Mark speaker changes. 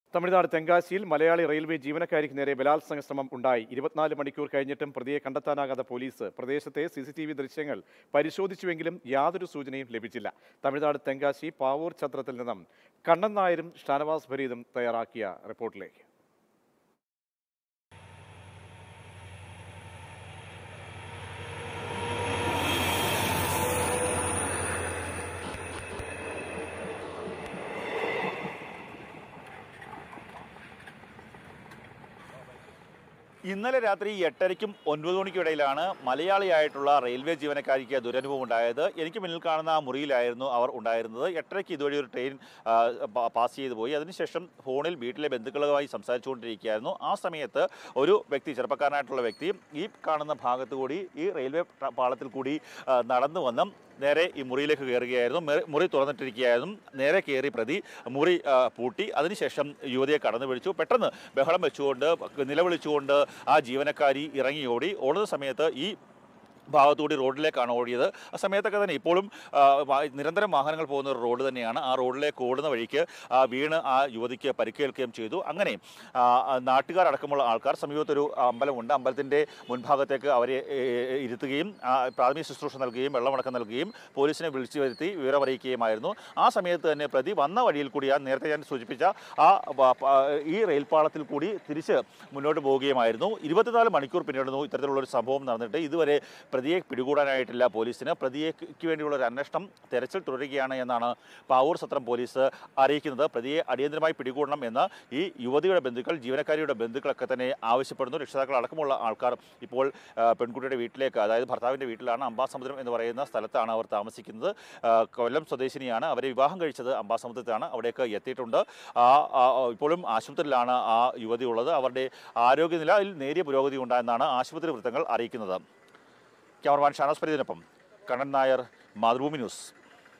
Speaker 1: തമിഴ്നാട് തെങ്കാശിയിൽ മലയാളി റെയിൽവേ ജീവനക്കാരിക്ക് നേരെ ബലാത്സംഗ ശ്രമം ഉണ്ടായി ഇരുപത്തിനാല് മണിക്കൂർ കഴിഞ്ഞിട്ടും പ്രതിയെ കണ്ടെത്താനാകാത്ത പോലീസ് പ്രദേശത്തെ സി സി ടി വി ദൃശ്യങ്ങൾ പരിശോധിച്ചുവെങ്കിലും യാതൊരു സൂചനയും ലഭിച്ചില്ല തമിഴ്നാട് തെങ്കാശി പാവൂർ ഛത്രത്തിൽ നിന്നും കണ്ണൻ നായരും ഷാനവാസ് ഫരീദും തയ്യാറാക്കിയ റിപ്പോർട്ടിലേക്ക്
Speaker 2: ഇന്നലെ രാത്രി എട്ടരയ്ക്കും ഒൻപത് മണിക്കും ഇടയിലാണ് മലയാളിയായിട്ടുള്ള റെയിൽവേ ജീവനക്കാരിക്ക് ദുരനുഭവം ഉണ്ടായത് എനിക്ക് മുന്നിൽ കാണുന്ന ആ മുറിയിലായിരുന്നു അവർ ഉണ്ടായിരുന്നത് എട്ടരയ്ക്ക് ഇതുവഴി ഒരു ട്രെയിൻ ആ, പ- പാസ് ചെയ്തു പോയി അതിനുശേഷം ഫോണിൽ വീട്ടിലെ ബന്ധുക്കളുമായി സംസാരിച്ചുകൊണ്ടിരിക്കുകയായിരുന്നു ആ സമയത്ത് ഒരു വ്യക്തി ചെറുപ്പക്കാരനായിട്ടുള്ള വ്യക്തി ഈ കാണുന്ന ഭാഗത്ത് കൂടി ഈ റെയിൽവേ പ- പാളത്തിൽ കൂടി ആ, നടന്നു വന്ന് നേരെ ഈ മുറിയിലേക്ക് കയറുകയായിരുന്നു മെ- മുറി തുറന്നിട്ടിരിക്കുകയായിരുന്നു നേരെ കയറി പ്രതി മുറി ആ, പൂട്ടി അതിനുശേഷം യുവതിയെ കടന്നു പിടിച്ചു പെട്ടെന്ന് ബഹളം വെച്ചുകൊണ്ട് നിലവിളിച്ചുകൊണ്ട് ആ ജീവനക്കാരി ഇറങ്ങി ഓടി ഓടുന്ന സമയത്ത് ഈ ഭാഗത്തുകൂടി റോഡിലേക്കാണ് ഓടിയത് ആ സമയത്തൊക്കെ തന്നെ ഇപ്പോഴും ആ, വാ- നിരന്തരം വാഹനങ്ങൾ പോകുന്ന ഒരു റോഡ് തന്നെയാണ് ആ റോഡിലേക്ക് ഓടുന്ന വഴിക്ക് ആ, വീണ് ആ യുവതിക്ക് പരിക്കേൽക്കുകയും ചെയ്തു അങ്ങനെ ആ, ആ, നാട്ടുകാരടക്കമുള്ള ആൾക്കാർ സമീപത്തൊരു അമ്പലമുണ്ട് അമ്പലത്തിൻ്റെ മുൻഭാഗത്തേക്ക് അവരെ ഏ, ഏ, ഇരുത്തുകയും ആ, പ്രാഥമിക ശുശ്രൂഷ നൽകുകയും വെള്ളമടക്കം നൽകുകയും പോലീസിനെ വിളിച്ചു വരുത്തി വിവരമറിയിക്കുകയുമായിരുന്നു ആ സമയത്ത് തന്നെ പ്രതി വന്ന വഴിയിൽ കൂടി ആ നേരത്തെ ഞാൻ സൂചിപ്പിച്ച ആ വ- പ- ഈ റെയിൽപാളത്തിൽ കൂടി തിരിച്ച് മുന്നോട്ട് പോവുകയുമായിരുന്നു ഇരുപത്തിനാല് മണിക്കൂർ പിന്നിടുന്നു ഇത്തരത്തിലുള്ള ഒരു സംഭവം നടന്നിട്ട് ഇതുവരെ പ്രതിയെ പിടികൂടാനായിട്ടില്ല പോലീസിന് പ്രതിയേക്ക് വേണ്ടിയുള്ള ഒരു അന്വേഷണം തെരച്ചിൽ തുടരുകയാണ് എന്നാണ് പാവൂർ സത്രം പോലീസ് അറിയിക്കുന്നത് പ്രതിയെ അടിയന്തരമായി പിടികൂടണം എന്ന് ഈ യുവതിയുടെ ബന്ധുക്കൾ ജീവനക്കാരിയുടെ ബന്ധുക്കളൊക്കെ തന്നെ ആവശ്യപ്പെടുന്നു രക്ഷിതാക്കൾ അടക്കമുള്ള ആൾക്കാർ ഇപ്പോൾ ആ, പെൺകുട്ടിയുടെ വീട്ടിലേക്ക് അതായത് ഭർത്താവിൻ്റെ വീട്ടിലാണ് അമ്പാസമുദ്രം എന്ന് പറയുന്ന സ്ഥലത്താണ് അവർ താമസിക്കുന്നത് ആ, കൊല്ലം സ്വദേശിനിയാണ് അവരെ വിവാഹം കഴിച്ചത് അമ്പാസമുദ്രത്താണ് അവിടേക്ക് എത്തിയിട്ടുണ്ട് ആ ആ, ഇപ്പോഴും ആശുപത്രിയിലാണ് ആ യുവതി ഉള്ളത് അവരുടെ ആരോഗ്യനിലയിൽ നേരിയ പുരോഗതി ഉണ്ടായെന്നാണ് ആശുപത്രി വൃത്തങ്ങൾ അറിയിക്കുന്നത് ക്യാമറമാൻ ഷാനോസ് ഫരീദിനൊപ്പം കണ്ണൻ നായർ മാതൃഭൂമി ന്യൂസ്